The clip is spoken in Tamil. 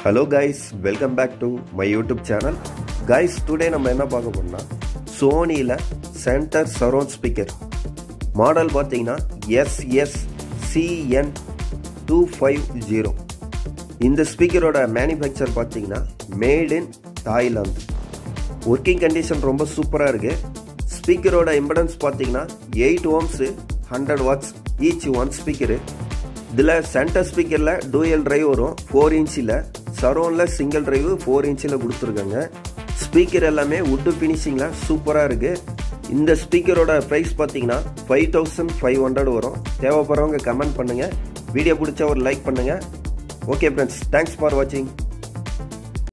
hello guys welcome back to my YouTube channel guys today நம்ம என்ன பார்க்க போறோம்னா சோனியில் சென்டர் சரௌண்ட் ஸ்பீக்கர் மாடல் பார்த்தீங்கன்னா SS CN two five zero இந்த ஸ்பீக்கரோட மேனுஃபேக்சர் பார்த்தீங்கன்னா made in Thailand working condition ரொம்ப சூப்பராக இருக்குது ஸ்பீக்கரோட இம்படன்ஸ் பார்த்தீங்கன்னா eight ohms hundred watts each one speaker இதில் சென்டர் ஸ்பீக்கரில் டூயல் டிரைவ் வரும் ஃபோர் இன்ச்சில் சரௌண்டில் சிங்கிள் டிரைவ் ஃபோர் இன்ச்சில் கொடுத்துருக்காங்க ஸ்பீக்கர் எல்லாமே வுட்டு ஃபினிஷிங்கில் சூப்பராக இருக்குது இந்த ஸ்பீக்கரோட ப்ரைஸ் பார்த்தீங்கன்னா ஃபைவ் தௌசண்ட் ஃபைவ் ஹண்ட்ரட் வரும் தேவைப்படுறவங்க கமெண்ட் பண்ணுங்கள் வீடியோ பிடிச்சா ஒரு லைக் பண்ணுங்கள் ஓகே ஃப்ரெண்ட்ஸ் தேங்க்ஸ் ஃபார் வாட்சிங்